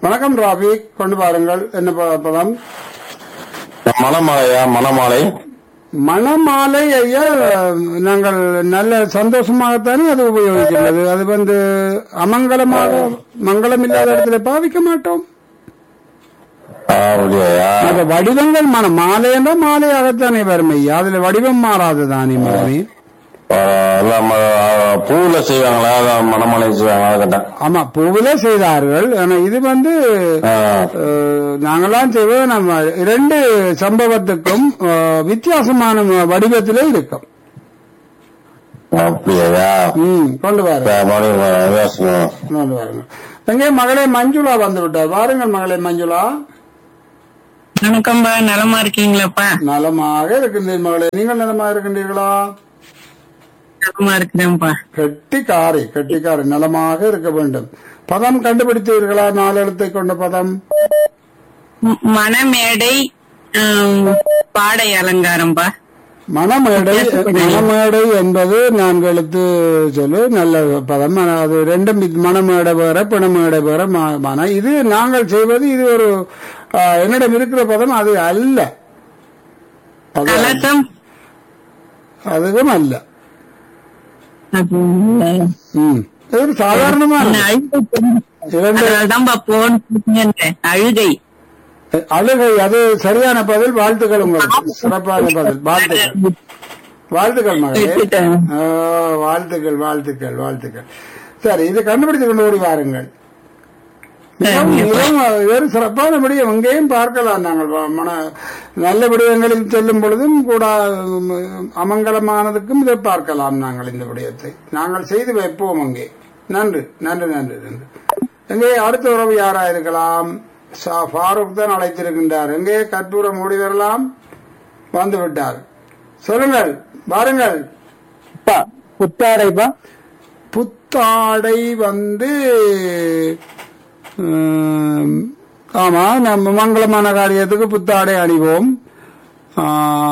வணக்கம் ராபி கொண்டு பாருங்கள் என்ன ப- பதம் மணமாலையா மணமாலை மணமாலை ஐயா நாங்கள் நல்ல சந்தோஷமாகத்தானே அது உபயோகிக்கிறது அது வந்து அமங்கலமாக மங்களம் இல்லாத இடத்துல பாவிக்க மாட்டோம் அப்படியா அந்த வடிவங்கள் மன மாலை என்றால் மாலையாகத்தானே வரும் ஐயா அதுல வடிவம் மாறாது தானே மகனே எல்லாம் பூவுல செய்வாங்களா அதான் மணமாலை செய்வாங்களா கேட்டேன் ஆமா பூவிலே செய்தார்கள் ஆனா இது வந்து ஆ, அஹ், நாங்கெல்லாம் செய்வது நம்ம இரண்டு சம்பவத்துக்கும் அஹ், வித்தியாசமான வடிவத்திலே இருக்கும் அப்படியா ம் கொண்டு வாருங்க சரி, மறுபடியும் பேசணும். கொண்டு வாருங்க எங்கே மகளே மஞ்சுளா வந்து விட்டார் வாருங்கள் மகளே மஞ்சுளா வணக்கம்பா நலமா இருக்கீங்களாப்பா நலமாக இருக்கின்றீர் மகளே நீங்கள் நலமாக இருக்கின்றீர்களா நலமா இருக்கிறேன்ப்பா கெட்டிக்காரி கெட்டிக்காரி நலமாக இருக்க வேண்டும் பதம் கண்டுபிடித்தீர்களா நாலு எழுத்தை கொண்ட பதம் ம- மணமேடை ஆம், பாடை அலங்காரம்பா மணமேடை மணமேடை என்பது நான்கு எழுத்து சொல்லு நல்ல பதம் ஆனா அது ரெண்டும் இது மணமேடை வேற பிணமேடை வேற ம- மன இது நாங்கள் செய்வது இது ஒரு ஆ, என்னிடம் இருக்கிற பதம் அது அல்ல அது கலசம் அதுவும் அல்ல அது ம் இது ஒரு சாதாரணமான அழுகை தெரியும். இரண்டு அதனாலதான்பா போன் பேசுங்கன்றேன். அழுகை அழுகை அது சரியான பதில் வாழ்த்துக்கள் உங்களுக்கு சிறப்பான பதில் வாழ்த்துக்கள் வாழ்த்துக்கள் மகளே விட்டுட்டேன். ஆ, வாழ்த்துக்கள் வாழ்த்துக்கள் வாழ்த்துக்கள் சரி இது கண்டுபிடித்து கொண்டு ஓடி வாருங்கள் மிகவும் மிகவும் வேறு சிறப்பான விடயம் எங்கேயும் பார்க்கலாம் நாங்கள் வ- மன நல்ல விடயங்களில் செல்லும் பொழுதும் கூட ம், அமங்கலமானதுக்கும் இதை பார்க்கலாம் நாங்கள் இந்த விடயத்தை நாங்கள் செய்து வைப்போம் அங்கே நன்று நன்று நன்று நன்று எங்கே அடுத்த உறவு யாரா இருக்கலாம் சா- ஃபாரூக் தான் அழைத்திருக்கின்றார் எங்கே கற்பூரம் ஓடி வரலாம் வந்து விட்டார் சொல்லுங்கள் வாருங்கள் புத்தாடைப்பா புத்தாடை வந்து ம், ஆமா நம்ம மங்களமான காரியத்துக்கு புத்தாடை அணிவோம் ஆ,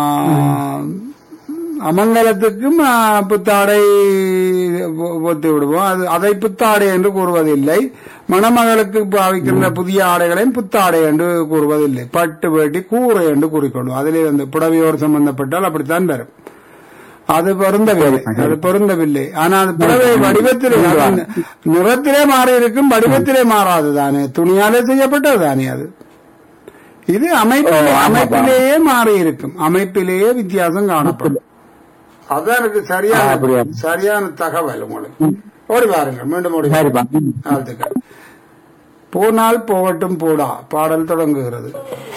அமங்கலத்துக்கும் ஆ, புத்தாடை பொ- பொத்தி விடுவோம் அது அதை புத்தாடை என்று கூறுவதில்லை மணமகளுக்கு பாவிக்கின்ற புதிய ஆடைகளையும் புத்தாடை என்று கூறுவதில்லை பட்டு வேட்டி கூரை என்று கூறிக்கொள்வோம் அதிலே வந்து புடவையோடு சம்பந்தப்பட்டால் அப்படித்தான் வரும் அது பொருந்தவில்லை அது பொருந்தவில்லை ஆனா அது புடவை வடிவத்திலே அது நிறத்திலே மாறி இருக்கும் வடிவத்திலே மாறாது தானே துணியாலே செய்யப்பட்டது தானே அது இது அமைப்பு அமைப்பிலேயே மாறி இருக்கும் அமைப்பிலேயே வித்தியாசம் காணப்படும் அதான் எனக்கு சரியான சரியான தகவல் உங்களுக்கு ஓடி பாருங்க மீண்டும் ஓடி சரிப்பா வாழ்த்துக்கள் போனால் போகட்டும் போடா பாடல் தொடங்குகிறது